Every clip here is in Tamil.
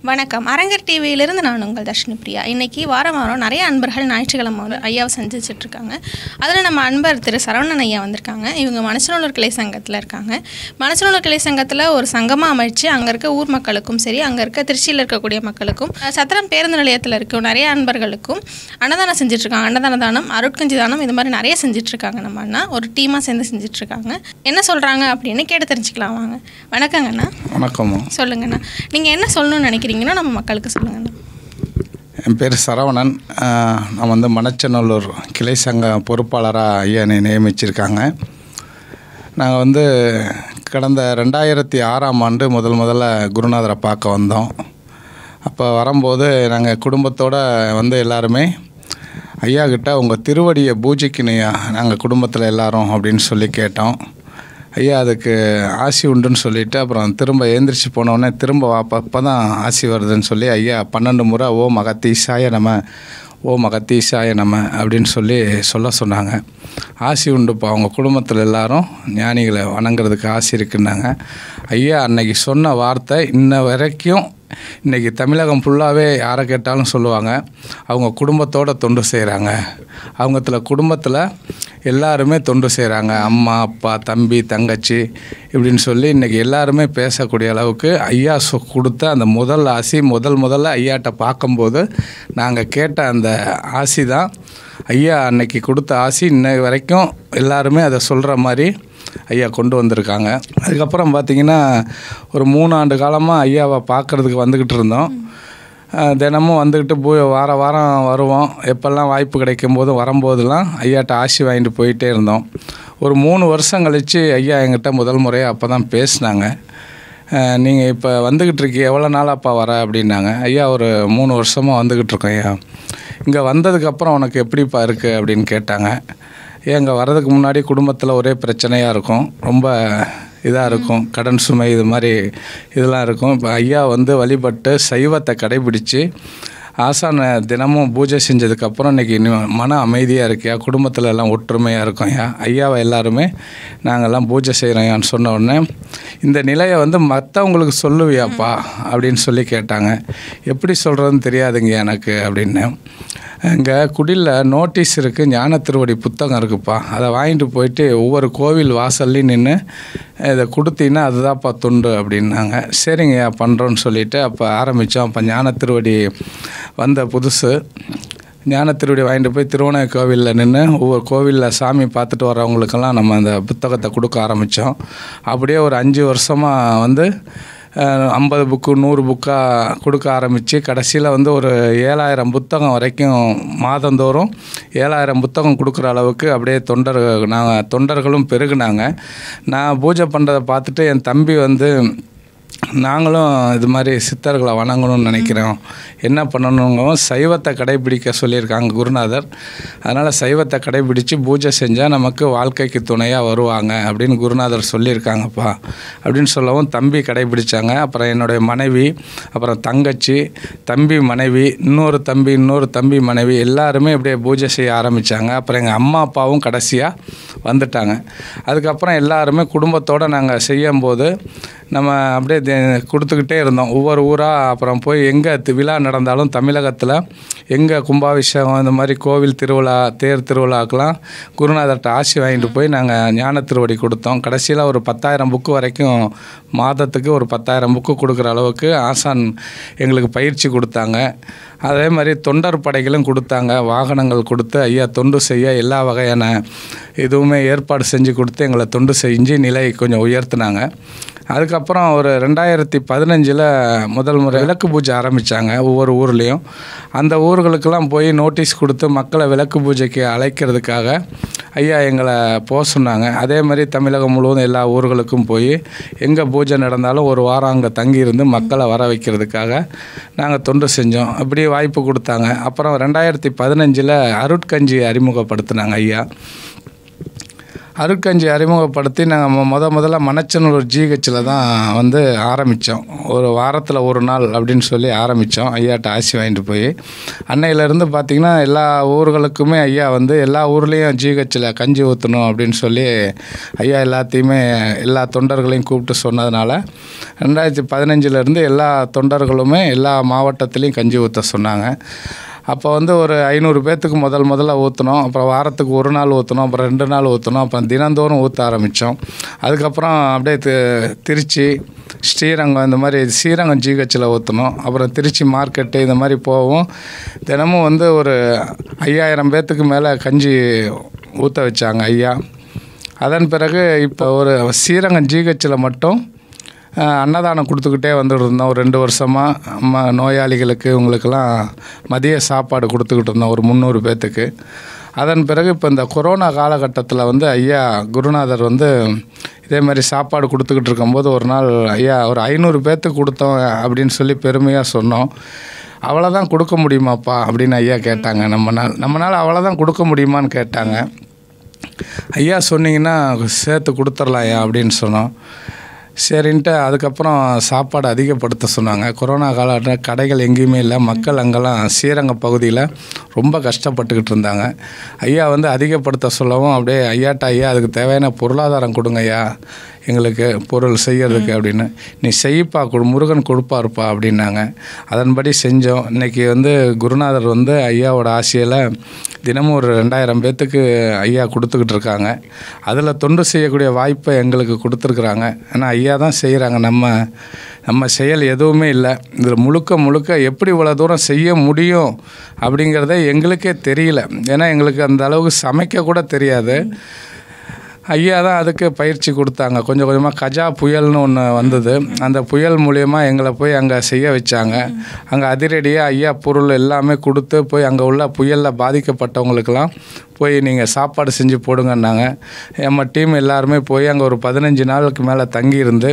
வணக்கம் அரங்கர் டிவியிலிருந்து நான் உங்கள் தர்ஷினி பிரியா இன்னைக்கு வாரம் வாரம் நிறைய அன்பர்கள் ஞாயிற்றுக்கிழமை வந்து ஐயாவை சந்திச்சுட்டு இருக்காங்க அதில் நம்ம அன்பர் திரு சரவணன் ஐயா வந்திருக்காங்க இவங்க மனசநூலர் கிளை சங்கத்தில் இருக்காங்க மனசநூலர் கிளை சங்கத்தில் ஒரு சங்கமாக அமைச்சு அங்கே இருக்க ஊர் மக்களுக்கும் சரி அங்கே இருக்க திருச்சியில் இருக்கக்கூடிய மக்களுக்கும் அஹ், சத்திரம் பேருந்து நிலையத்தில் இருக்க நிறைய அன்பர்களுக்கும் அன்னதானம் செஞ்சுட்டு இருக்காங்க அன்னதான தானம் அருட்கஞ்சி தானம் இது மாதிரி நிறைய செஞ்சுட்டு இருக்காங்க நம்ம அண்ணா ஒரு டீமாக சேர்ந்து செஞ்சுட்டு இருக்காங்க என்ன சொல்கிறாங்க அப்படின்னு கேட்டு தெரிஞ்சுக்கலாம் வாங்க வணக்கங்க அண்ணா வணக்கம்மா சொல்லுங்கண்ணா நீங்கள் என்ன சொல்லணும்னு நினைக்கிறீங்கன்னா நம்ம மக்களுக்கு சொல்லுங்கண்ணா என் பேர் சரவணன் ஆஹ், நான் வந்து மணச்சநல்லூர் கிளை சங்க பொறுப்பாளராக ஐயா என்னை நியமிச்சிருக்காங்க நாங்கள் வந்து கடந்த ரெண்டாயிரத்தி ஆறாம் ஆண்டு முதல் முதல்ல குருநாதரை பார்க்க வந்தோம் அப்போ வரும்போது நாங்கள் குடும்பத்தோடு வந்து எல்லாருமே ஐயா கிட்ட உங்கள் திருவடியை பூஜைக்குன்னு நாங்கள் குடும்பத்தில் எல்லாரும் அப்படின்னு சொல்லி கேட்டோம் ஐயா அதுக்கு ஆசி உண்டுன்னு சொல்லிட்டு அப்புறம் திரும்ப எழுந்திரிச்சு போனோடனே திரும்ப வாப்பா அப்போ தான் ஆசி வருதுன்னு சொல்லி ஐயா பன்னெண்டு முறை ஓ மகத்தீசாய நம்ம ஓ மகத்தீசாய நம்ம அப்படின்னு சொல்லி சொல்ல சொன்னாங்க ஆசி உண்டுப்பா அவங்க குடும்பத்தில் எல்லாரும் ஞானிகளை வணங்குறதுக்கு ஆசி இருக்குன்னாங்க ஐயா அன்னைக்கு சொன்ன வார்த்தை இன்ன வரைக்கும் இன்றைக்கி தமிழகம் ஃபுல்லாகவே யாரை கேட்டாலும் சொல்லுவாங்க அவங்க குடும்பத்தோட தொண்டு செய்கிறாங்க அவங்கத்துல குடும்பத்தில் எல்லாருமே தொண்டு செய்கிறாங்க அம்மா அப்பா தம்பி தங்கச்சி இப்படின்னு சொல்லி இன்றைக்கி எல்லாருமே பேசக்கூடிய அளவுக்கு ஐயா சொ கொடுத்த அந்த முதல் ஆசி முதல் முதல்ல ஐயாட்ட பார்க்கும்போது நாங்கள் கேட்ட அந்த ஆசி தான் ஐயா அன்னைக்கு கொடுத்த ஆசி இன்னை வரைக்கும் எல்லாருமே அதை சொல்கிற மாதிரி ஐயா கொண்டு வந்திருக்காங்க அதுக்கப்புறம் பார்த்திங்கன்னா ஒரு மூணு ஆண்டு காலமாக ஐயாவை பார்க்குறதுக்கு வந்துக்கிட்டு இருந்தோம் அஹ் தினமும் வந்துக்கிட்டு போய் வார வாரம் வருவோம் எப்போல்லாம் வாய்ப்பு கிடைக்கும் போது வரும்போதெல்லாம் ஐயாட்ட ஆசி வாங்கிட்டு போயிட்டே இருந்தோம் ஒரு மூணு வருஷம் கழித்து ஐயா என்கிட்ட முதல் முறையாக அப்போ தான் பேசினாங்க நீங்கள் இப்போ வந்துக்கிட்டு இருக்கீங்க எவ்வளோ நாளாப்பா வர அப்படின்னாங்க ஐயா ஒரு மூணு வருஷமாக வந்துக்கிட்டு இருக்கோம் ஐயா இங்கே வந்ததுக்கப்புறம் உனக்கு எப்படிப்பா இருக்குது அப்படின்னு கேட்டாங்க ஏங்க வர்றதுக்கு முன்னாடி குடும்பத்தில் ஒரே பிரச்சனையாக இருக்கும் ரொம்ப இதாக இருக்கும் கடன் சுமை இது மாதிரி இதெல்லாம் இருக்கும் இப்போ ஐயா வந்து வழிபட்டு சைவத்தை கடைபிடிச்சு ஆசானை தினமும் பூஜை செஞ்சதுக்கப்புறம் இன்றைக்கி மன அமைதியாக இருக்கியா குடும்பத்தில் எல்லாம் ஒற்றுமையாக இருக்கும் ஐயா ஐயாவை எல்லாருமே நாங்கள்லாம் பூஜை செய்கிறோம்யான்னு சொன்ன உடனே இந்த நிலையை வந்து மற்றவங்களுக்கு சொல்லுவியாப்பா அப்படின்னு சொல்லி கேட்டாங்க எப்படி சொல்கிறதுன்னு தெரியாதுங்க எனக்கு அப்படின்னு இங்கே குடியில் நோட்டீஸ் இருக்குது ஞான திருவடி புத்தகம் இருக்குப்பா அதை வாங்கிட்டு போயிட்டு ஒவ்வொரு கோவில் வாசல்லையும் நின்று இதை கொடுத்தீங்கன்னா அதுதான்ப்பா துண்டு அப்படின்னாங்க சரிங்க பண்ணுறோன்னு சொல்லிட்டு அப்போ ஆரம்பித்தோம் அப்போ ஞான திருவடி வந்த புதுசு ஞான திருவடி வாங்கிட்டு போய் திருவண்ண கோவிலில் நின்று ஒவ்வொரு கோவிலில் சாமி பார்த்துட்டு வரவங்களுக்கெல்லாம் நம்ம அந்த புத்தகத்தை கொடுக்க ஆரம்பித்தோம் அப்படியே ஒரு அஞ்சு வருஷமாக வந்து ஐம்பது புக்கு நூறு புக்காக கொடுக்க ஆரம்பித்து கடைசியில் வந்து ஒரு ஏழாயிரம் புத்தகம் வரைக்கும் மாதந்தோறும் ஏழாயிரம் புத்தகம் கொடுக்குற அளவுக்கு அப்படியே தொண்டர் நாங்கள் தொண்டர்களும் பெருகுனாங்க நான் பூஜை பண்ணுறதை பார்த்துட்டு என் தம்பி வந்து நாங்களும் இது மாதிரி சித்தர்களை வணங்கணும்னு நினைக்கிறோம் என்ன பண்ணணுங்க சைவத்தை கடைபிடிக்க சொல்லியிருக்காங்க குருநாதர் அதனால் சைவத்தை கடைபிடித்து பூஜை செஞ்சால் நமக்கு வாழ்க்கைக்கு துணையாக வருவாங்க அப்படின்னு குருநாதர் சொல்லியிருக்காங்கப்பா அப்படின்னு சொல்லவும் தம்பி கடைபிடிச்சாங்க அப்புறம் என்னுடைய மனைவி அப்புறம் தங்கச்சி தம்பி மனைவி இன்னொரு தம்பி இன்னொரு தம்பி மனைவி எல்லாருமே இப்படியே பூஜை செய்ய ஆரம்பித்தாங்க அப்புறம் எங்கள் அம்மா அப்பாவும் கடைசியாக வந்துட்டாங்க அதுக்கப்புறம் எல்லாருமே குடும்பத்தோடு நாங்கள் செய்யும்போது நம்ம அப்படியே தே- கொடுத்துக்கிட்டே இருந்தோம் ஒவ்வொரு ஊராக அப்புறம் போய் எங்கே விழா நடந்தாலும் தமிழகத்தில் எங்கே கும்பாபிஷேகம் இந்த மாதிரி கோவில் திருவிழா தேர் திருவிழாக்கெலாம் குருநாதர்கிட்ட ஆசி வாங்கிட்டு போய் நாங்கள் ஞான திருவடி கொடுத்தோம் கடைசியில் ஒரு பத்தாயிரம் புக்கு வரைக்கும் மாதத்துக்கு ஒரு பத்தாயிரம் புக்கு கொடுக்குற அளவுக்கு ஆசான் எங்களுக்கு பயிற்சி கொடுத்தாங்க அதே மாதிரி தொண்டர் படைகளும் கொடுத்தாங்க வாகனங்கள் கொடுத்து ஐயா தொண்டு செய்ய எல்லா வகையான இதுவுமே ஏற்பாடு செஞ்சு கொடுத்து எங்களை தொண்டு செஞ்சு நிலை கொஞ்சம் உயர்த்தினாங்க அதுக்கப்புறம் ஒரு ரெண்டாயிரத்தி பதினஞ்சில் முதல் முறை விளக்கு பூஜை ஆரம்பித்தாங்க ஒவ்வொரு ஊர்லேயும் அந்த ஊர்களுக்கெல்லாம் போய் நோட்டீஸ் கொடுத்து மக்களை விளக்கு பூஜைக்கு அழைக்கிறதுக்காக ஐயா எங்களை போக சொன்னாங்க அதே மாதிரி தமிழகம் முழுவதும் எல்லா ஊர்களுக்கும் போய் எங்கே பூஜை நடந்தாலும் ஒரு வாரம் அங்கே தங்கியிருந்து மக்களை வர வைக்கிறதுக்காக நாங்கள் தொண்டு செஞ்சோம் அப்படி வாய்ப்பு கொடுத்தாங்க அப்புறம் ரெண்டாயிரத்தி பதினஞ்சில் அருட்கஞ்சி அறிமுகப்படுத்தினாங்க ஐயா அருட்கஞ்சி அறிமுகப்படுத்தி நாங்கள் முத முதல்ல மணச்சனூர் ஜிஹெச்சில் தான் வந்து ஆரம்பித்தோம் ஒரு வாரத்தில் ஒரு நாள் அப்படின்னு சொல்லி ஆரம்பித்தோம் ஐயாட்ட ஆசி வாங்கிட்டு போய் அன்னையிலேருந்து பார்த்திங்கன்னா எல்லா ஊர்களுக்குமே ஐயா வந்து எல்லா ஊர்லேயும் ஜிஹெச்சில் கஞ்சி ஊற்றணும் அப்படின்னு சொல்லி ஐயா எல்லாத்தையுமே எல்லா தொண்டர்களையும் கூப்பிட்டு சொன்னதுனால ரெண்டாயிரத்தி பதினஞ்சுலேருந்து எல்லா தொண்டர்களுமே எல்லா மாவட்டத்துலேயும் கஞ்சி ஊற்ற சொன்னாங்க அப்போ வந்து ஒரு ஐநூறு பேர்த்துக்கு முதல் முதல்ல ஊற்றினோம் அப்புறம் வாரத்துக்கு ஒரு நாள் ஊற்றினோம் அப்புறம் ரெண்டு நாள் ஊற்றினோம் அப்புறம் தினந்தோறும் ஊற்ற ஆரம்பித்தோம் அதுக்கப்புறம் அப்படியே தி திருச்சி ஸ்ரீரங்கம் இந்த மாதிரி ஸ்ரீரங்கம் ஜிஹெச்சில் ஊற்றணும் அப்புறம் திருச்சி மார்க்கெட்டு இந்த மாதிரி போவோம் தினமும் வந்து ஒரு ஐயாயிரம் பேர்த்துக்கு மேலே கஞ்சி ஊற்ற வச்சாங்க ஐயா அதன் பிறகு இப்போ ஒரு ஸ்ரீரங்கம் ஜிஹெச்சில் மட்டும் அஹ், அன்னதானம் கொடுத்துக்கிட்டே வந்துட்டு இருந்தோம் ஒரு ரெண்டு வருஷமாக ம நோயாளிகளுக்கு இவங்களுக்கெல்லாம் மதிய சாப்பாடு கொடுத்துக்கிட்டு இருந்தோம் ஒரு முந்நூறு பேர்த்துக்கு அதன் பிறகு இப்போ இந்த கொரோனா காலகட்டத்தில் வந்து ஐயா குருநாதர் வந்து இதே மாதிரி சாப்பாடு கொடுத்துக்கிட்டு இருக்கும்போது ஒரு நாள் ஐயா ஒரு ஐநூறு பேர்த்துக்கு கொடுத்தோம் அப்படின்னு சொல்லி பெருமையாக சொன்னோம் அவ்வளோதான் கொடுக்க முடியுமாப்பா அப்படின்னு ஐயா கேட்டாங்க நம்மனால் நம்மளால் அவ்வளோதான் கொடுக்க முடியுமான்னு கேட்டாங்க ஐயா சொன்னீங்கன்னா சேர்த்து கொடுத்துர்லாம் ஐயா அப்படின்னு சொன்னோம் சரின்ட்டு அதுக்கப்புறம் சாப்பாடு அதிகப்படுத்த சொன்னாங்க கொரோனா காலகட்டம் கடைகள் எங்கேயுமே இல்லை மக்கள் அங்கெல்லாம் ஸ்ரீரங்க பகுதியில் ரொம்ப கஷ்டப்பட்டுக்கிட்டு இருந்தாங்க ஐயா வந்து அதிகப்படுத்த சொல்லவும் அப்படியே ஐயாட்ட ஐயா அதுக்கு தேவையான பொருளாதாரம் கொடுங்க ஐயா எங்களுக்கு பொருள் செய்யறதுக்கு அப்படின்னு நீ செய்ப்பா கொடு முருகன் கொடுப்பாருப்பா அப்படின்னாங்க அதன்படி செஞ்சோம் இன்னைக்கு வந்து குருநாதர் வந்து ஐயாவோட ஆசையில் தினமும் ஒரு ரெண்டாயிரம் பேர்த்துக்கு ஐயா கொடுத்துக்கிட்டு இருக்காங்க அதில் தொண்டு செய்யக்கூடிய வாய்ப்பை எங்களுக்கு கொடுத்துருக்குறாங்க ஏன்னா ஐயா தான் செய்கிறாங்க நம்ம நம்ம செயல் எதுவுமே இல்லை இதில் முழுக்க முழுக்க எப்படி இவ்வளோ தூரம் செய்ய முடியும் அப்படிங்கிறதே எங்களுக்கே தெரியல ஏன்னா எங்களுக்கு அந்த அளவுக்கு சமைக்க கூட தெரியாது ஐயா தான் அதுக்கு பயிற்சி கொடுத்தாங்க கொஞ்சம் கொஞ்சமாக கஜா புயல்னு ஒன்று வந்தது அந்த புயல் மூலியமாக எங்களை போய் அங்கே செய்ய வச்சாங்க அங்கே அதிரடியாக ஐயா பொருள் எல்லாமே கொடுத்து போய் அங்கே உள்ள புயலில் பாதிக்கப்பட்டவங்களுக்கெல்லாம் போய் நீங்கள் சாப்பாடு செஞ்சு போடுங்கன்னாங்க நம்ம டீம் எல்லாருமே போய் அங்கே ஒரு பதினஞ்சு நாளுக்கு மேலே தங்கியிருந்து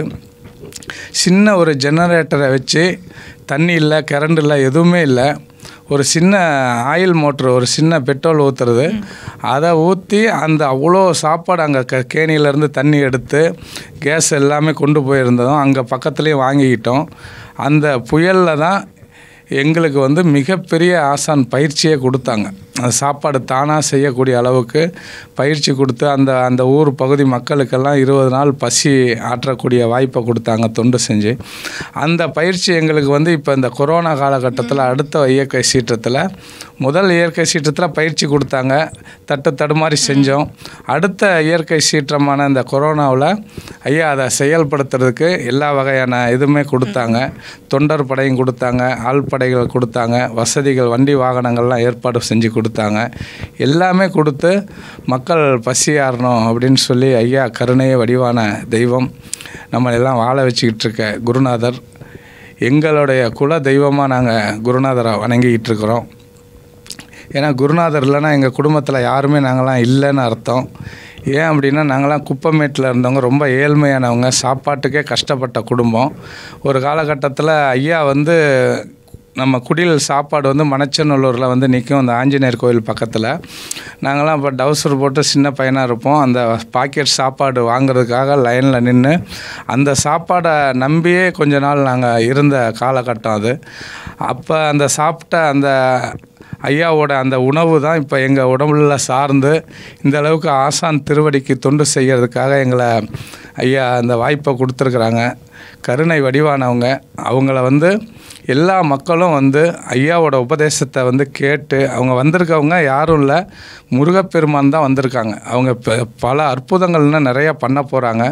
சின்ன ஒரு ஜெனரேட்டரை வச்சு தண்ணி இல்லை கரண்ட் இல்லை எதுவுமே இல்லை ஒரு சின்ன ஆயில் மோட்ரு ஒரு சின்ன பெட்ரோல் ஊற்றுறது அதை ஊற்றி அந்த அவ்வளோ சாப்பாடு அங்கே க கேணியிலேருந்து தண்ணி எடுத்து கேஸ் எல்லாமே கொண்டு போயிருந்ததும் அங்கே பக்கத்துலேயே வாங்கிக்கிட்டோம் அந்த புயலில் தான் எங்களுக்கு வந்து மிகப்பெரிய ஆசான் பயிற்சியே கொடுத்தாங்க அந்த சாப்பாடு தானாக செய்யக்கூடிய அளவுக்கு பயிற்சி கொடுத்து அந்த அந்த ஊர் பகுதி மக்களுக்கெல்லாம் இருபது நாள் பசி ஆற்றக்கூடிய வாய்ப்பை கொடுத்தாங்க தொண்டு செஞ்சு அந்த பயிற்சி எங்களுக்கு வந்து இப்போ இந்த கொரோனா காலகட்டத்தில் அடுத்த இயற்கை சீற்றத்தில் முதல் இயற்கை சீற்றத்தில் பயிற்சி கொடுத்தாங்க தட்டு தடுமாறி செஞ்சோம் அடுத்த இயற்கை சீற்றமான இந்த கொரோனாவில் ஐயா அதை செயல்படுத்துறதுக்கு எல்லா வகையான இதுவுமே கொடுத்தாங்க தொண்டர் படையும் கொடுத்தாங்க ஆள் படைகள் கொடுத்தாங்க வசதிகள் வண்டி வாகனங்கள்லாம் ஏற்பாடு செஞ்சு கொடுத்தாங்க எல்லாமே கொடுத்து மக்கள் பசியாறணும் அப்படின்னு சொல்லி ஐயா கருணைய வடிவான தெய்வம் நம்ம எல்லாம் வாழ வச்சுக்கிட்டு இருக்க குருநாதர் எங்களுடைய குல தெய்வமாக நாங்கள் குருநாதரை வணங்கிக்கிட்டு இருக்கிறோம் ஏன்னா குருநாதர் இல்லைன்னா எங்கள் குடும்பத்தில் யாருமே நாங்களாம் இல்லைன்னு அர்த்தம் ஏன் அப்படின்னா நாங்களாம் குப்பமேட்டில் இருந்தவங்க ரொம்ப ஏழ்மையானவங்க சாப்பாட்டுக்கே கஷ்டப்பட்ட குடும்பம் ஒரு காலகட்டத்தில் ஐயா வந்து நம்ம குடில் சாப்பாடு வந்து மணச்சநல்லூரில் வந்து நிற்கும் அந்த ஆஞ்சநேயர் கோயில் பக்கத்தில் நாங்களாம் இப்போ டவுசர் போட்டு சின்ன பையனாக இருப்போம் அந்த பாக்கெட் சாப்பாடு வாங்குறதுக்காக லைனில் நின்று அந்த சாப்பாடை நம்பியே கொஞ்ச நாள் நாங்கள் இருந்த காலகட்டம் அது அப்போ அந்த சாப்பிட்ட அந்த ஐயாவோட அந்த உணவு தான் இப்போ எங்கள் உடம்புல சார்ந்து இந்த அளவுக்கு ஆசான் திருவடிக்கு தொண்டு செய்யறதுக்காக எங்களை ஐயா அந்த வாய்ப்பை கொடுத்துருக்குறாங்க கருணை வடிவானவங்க அவங்கள வந்து எல்லா மக்களும் வந்து ஐயாவோட உபதேசத்தை வந்து கேட்டு அவங்க வந்திருக்கவங்க யாரும் இல்லை முருகப்பெருமான் தான் வந்திருக்காங்க அவங்க ப- பல அற்புதங்கள் இன்னும் நிறையா பண்ண போகிறாங்க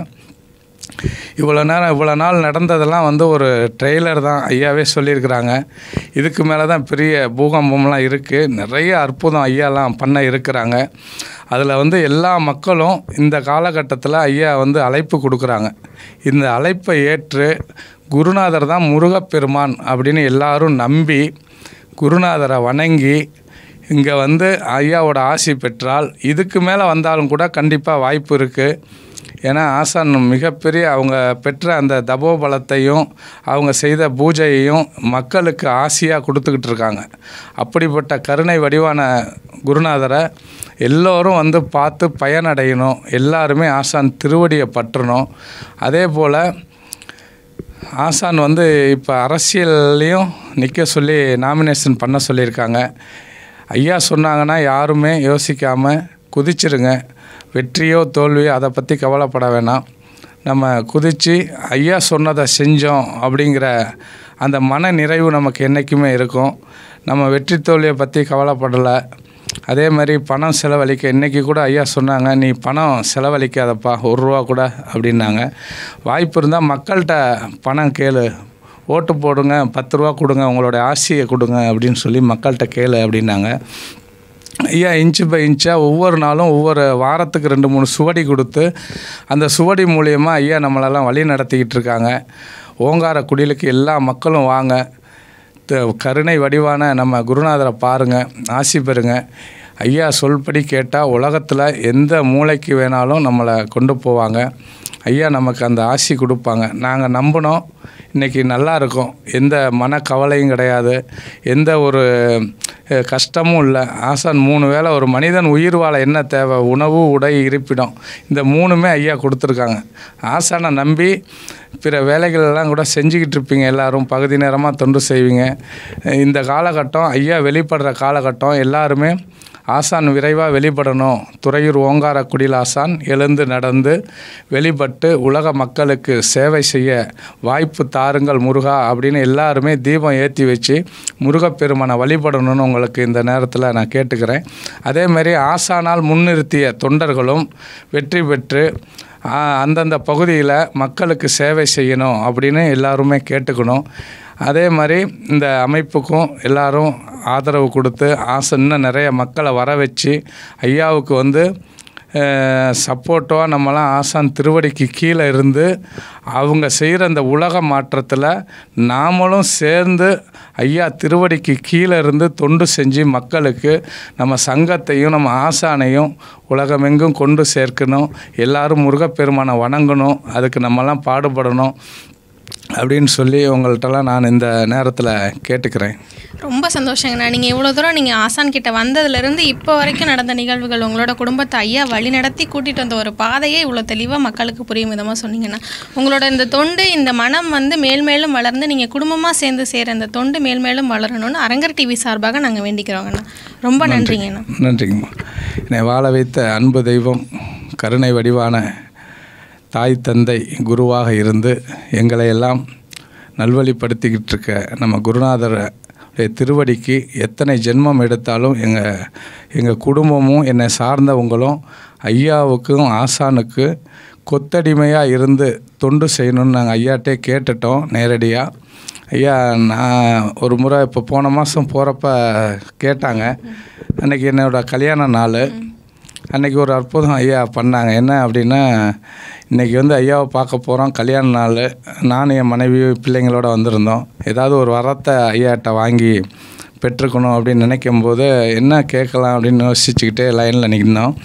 இவ்வளோ நேரம் இவ்வளோ நாள் நடந்ததெல்லாம் வந்து ஒரு ட்ரெய்லர் தான் ஐயாவே சொல்லியிருக்கிறாங்க இதுக்கு மேலே தான் பெரிய பூகம்பம்லாம் இருக்குது நிறைய அற்புதம் ஐயாலாம் பண்ண இருக்கிறாங்க அதில் வந்து எல்லா மக்களும் இந்த காலகட்டத்தில் ஐயா வந்து அழைப்பு கொடுக்குறாங்க இந்த அழைப்பை ஏற்று குருநாதர் தான் முருகப்பெருமான் அப்படின்னு எல்லாரும் நம்பி குருநாதரை வணங்கி இங்கே வந்து ஐயாவோட ஆசி பெற்றால் இதுக்கு மேலே வந்தாலும் கூட கண்டிப்பாக வாய்ப்பு இருக்குது ஏன்னா ஆசான் மிகப்பெரிய அவங்க பெற்ற அந்த தபோபலத்தையும் அவங்க செய்த பூஜையையும் மக்களுக்கு ஆசியாக கொடுத்துக்கிட்டு இருக்காங்க அப்படிப்பட்ட கருணை வடிவான குருநாதரை எல்லோரும் வந்து பார்த்து பயனடையணும் எல்லாருமே ஆசான் திருவடியை பற்றணும் அதே போல் ஆசான் வந்து இப்போ அரசியல்லையும் நிற்க சொல்லி நாமினேஷன் பண்ண சொல்லியிருக்காங்க ஐயா சொன்னாங்கன்னா யாருமே யோசிக்காமல் குதிச்சிருங்க வெற்றியோ தோல்வியோ அதை பற்றி கவலைப்பட வேணாம் நம்ம குதித்து ஐயா சொன்னதை செஞ்சோம் அப்படிங்கிற அந்த மன நிறைவு நமக்கு என்றைக்குமே இருக்கும் நம்ம வெற்றி தோல்வியை பற்றி கவலைப்படலை அதே மாதிரி பணம் செலவழிக்க இன்றைக்கி கூட ஐயா சொன்னாங்க நீ பணம் செலவழிக்காதப்பா ஒரு ரூபா கூட அப்படின்னாங்க வாய்ப்பு இருந்தால் மக்கள்கிட்ட பணம் கேளு ஓட்டு போடுங்க பத்து ரூபா கொடுங்க உங்களோட ஆசையை கொடுங்க அப்படின்னு சொல்லி மக்கள்கிட்ட கேளு அப்படின்னாங்க ஐயா இன்ச்சு பை இன்ச்சாக ஒவ்வொரு நாளும் ஒவ்வொரு வாரத்துக்கு ரெண்டு மூணு சுவடி கொடுத்து அந்த சுவடி மூலியமாக ஐயா நம்மளெல்லாம் வழி நடத்திக்கிட்டு இருக்காங்க ஓங்கார குடிலுக்கு எல்லா மக்களும் வாங்க த- கருணை வடிவான நம்ம குருநாதரை பாருங்கள் ஆசி பெறுங்க ஐயா சொல்படி கேட்டால் உலகத்தில் எந்த மூளைக்கு வேணாலும் நம்மளை கொண்டு போவாங்க ஐயா நமக்கு அந்த ஆசி கொடுப்பாங்க நாங்கள் நம்பினோம் இன்றைக்கி நல்லா இருக்கோம் எந்த மனக்கவலையும் கிடையாது எந்த ஒரு அஹ், கஷ்டமும் இல்லை ஆசான் மூணு வேளை ஒரு மனிதன் உயிர் வாழ என்ன தேவை உணவு உடை இருப்பிடம் இந்த மூணுமே ஐயா கொடுத்துருக்காங்க ஆசானை நம்பி பிற வேலைகள் எல்லாம் கூட செஞ்சுக்கிட்டு இருப்பீங்க எல்லாரும் பகுதி நேரமாக தொண்டு செய்வீங்க இந்த காலகட்டம் ஐயா வெளிப்படுற காலகட்டம் எல்லாருமே ஆசான் விரைவாக வெளிப்படணும் துறையூர் ஓங்கார குடில் ஆசான் எழுந்து நடந்து வெளிப்பட்டு உலக மக்களுக்கு சேவை செய்ய வாய்ப்பு தாருங்கள் முருகா அப்படின்னு எல்லாருமே தீபம் ஏற்றி வச்சு முருகப்பெருமானை வழிபடணும்னு உங்களுக்கு இந்த நேரத்தில் நான் கேட்டுக்கிறேன் அதேமாரி ஆசானால் முன்னிறுத்திய தொண்டர்களும் வெற்றி பெற்று ஆ, அந்தந்த பகுதியில் மக்களுக்கு சேவை செய்யணும் அப்படின்னு எல்லாருமே கேட்டுக்கணும் அதே மாதிரி இந்த அமைப்புக்கும் எல்லாரும் ஆதரவு கொடுத்து ஆசை இன்னும் நிறைய மக்களை வர வச்சு ஐயாவுக்கு வந்து சப்போர்ட்டாக நம்மலாம் ஆசான் திருவடிக்கு கீழே இருந்து அவங்க செய்கிற அந்த உலக மாற்றத்தில் நாமளும் சேர்ந்து ஐயா திருவடிக்கு கீழே இருந்து தொண்டு செஞ்சு மக்களுக்கு நம்ம சங்கத்தையும் நம்ம ஆசானையும் உலகமெங்கும் கொண்டு சேர்க்கணும் எல்லாரும் முருகப்பெருமானை வணங்கணும் அதுக்கு நம்மலாம் பாடுபடணும் அப்படின்னு சொல்லி உங்கள்கிட்டலாம் நான் இந்த நேரத்தில் கேட்டுக்கிறேன் ரொம்ப சந்தோஷங்கண்ணா நீங்கள் இவ்வளோ தூரம் நீங்கள் ஆசான் கிட்ட வந்ததுலேருந்து இப்போ வரைக்கும் நடந்த நிகழ்வுகள் உங்களோட குடும்பத்தை ஐயா வழி நடத்தி கூட்டிகிட்டு வந்த ஒரு பாதையே இவ்வளோ தெளிவாக மக்களுக்கு புரியும் விதமாக சொன்னீங்கண்ணா உங்களோட இந்த தொண்டு இந்த மனம் வந்து மேல்மேலும் வளர்ந்து நீங்கள் குடும்பமாக சேர்ந்து சேர இந்த தொண்டு மேல்மேலும் வளரணும்னு அரங்கர் டிவி சார்பாக நாங்கள் வேண்டிக்கிறோங்கண்ணா ரொம்ப நன்றிங்கண்ணா நன்றிங்கம்மா என்னை வாழ வைத்த அன்பு தெய்வம் கருணை வடிவான தாய் தந்தை குருவாக இருந்து எங்களை எல்லாம் நல்வழிப்படுத்திக்கிட்டு இருக்க நம்ம குருநாதர் திருவடிக்கு எத்தனை ஜென்மம் எடுத்தாலும் எங்கள் எங்கள் குடும்பமும் என்னை சார்ந்தவங்களும் ஐயாவுக்கும் ஆசானுக்கு கொத்தடிமையாக இருந்து தொண்டு செய்யணும்னு நாங்கள் ஐயாட்டே கேட்டுட்டோம் நேரடியாக ஐயா நான் ஒரு முறை இப்போ போன மாதம் போகிறப்ப கேட்டாங்க அன்றைக்கி என்னோட கல்யாண நாள் அன்றைக்கி ஒரு அற்புதம் ஐயா பண்ணாங்க என்ன அப்படின்னா இன்றைக்கி வந்து ஐயாவை பார்க்க போகிறோம் கல்யாண நாள் நானும் என் மனைவி பிள்ளைங்களோட வந்திருந்தோம் ஏதாவது ஒரு வரத்தை ஐயாட்ட வாங்கி பெற்றுக்கணும் அப்படின்னு நினைக்கும் போது என்ன கேட்கலாம் அப்படின்னு யோசிச்சுக்கிட்டே லைனில் நிற்கணும்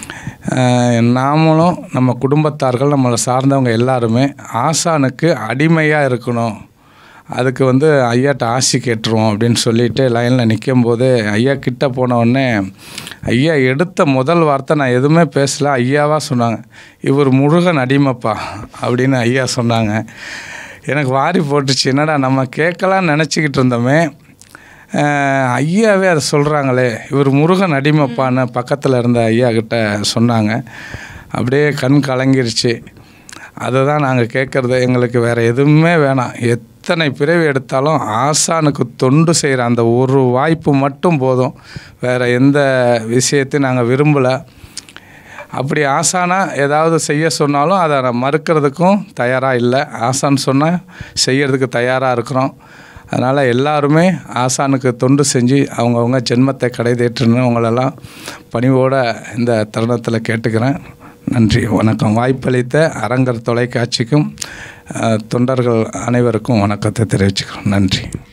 நாமளும் நம்ம குடும்பத்தார்கள் நம்மளை சார்ந்தவங்க எல்லாருமே ஆசானுக்கு அடிமையாக இருக்கணும் அதுக்கு வந்து ஐயாட்ட ஆசி கேட்டுருவோம் அப்படின்னு சொல்லிட்டு லைனில் நிற்கும் போது ஐயா கிட்ட போன உடனே ஐயா எடுத்த முதல் வார்த்தை நான் எதுவுமே பேசல ஐயாவாக சொன்னாங்க இவர் முருகன் அடிமைப்பா அப்படின்னு ஐயா சொன்னாங்க எனக்கு வாரி போட்டுச்சு என்னடா நம்ம கேட்கலான்னு நினச்சிக்கிட்டு இருந்தோமே அஹ், ஐயாவே அதை சொல்கிறாங்களே இவர் முருகன் அடிமைப்பான்னு பக்கத்தில் இருந்த ஐயா கிட்ட சொன்னாங்க அப்படியே கண் கலங்கிருச்சு அதை தான் நாங்கள் கேட்குறது எங்களுக்கு வேறு எதுவுமே வேணாம் எத்தனை பிறவி எடுத்தாலும் ஆசானுக்கு தொண்டு செய்கிற அந்த ஒரு வாய்ப்பு மட்டும் போதும் வேறு எந்த விஷயத்தையும் நாங்கள் விரும்பலை அப்படி ஆசானா ஏதாவது செய்ய சொன்னாலும் அதை நான் மறுக்கிறதுக்கும் தயாராக இல்லை ஆசான் சொன்னால் செய்யறதுக்கு தயாராக இருக்கிறோம் அதனால் எல்லாருமே ஆசானுக்கு தொண்டு செஞ்சு அவங்கவுங்க ஜென்மத்தை கடைதேற்றுன்னு உங்களெல்லாம் பணிவோட இந்த தருணத்தில் கேட்டுக்கிறேன் நன்றி வணக்கம் வாய்ப்பளித்த அரங்கர் தொலைக்காட்சிக்கும் அஹ், தொண்டர்கள் அனைவருக்கும் வணக்கத்தை தெரிவிச்சுக்கிறோம் நன்றி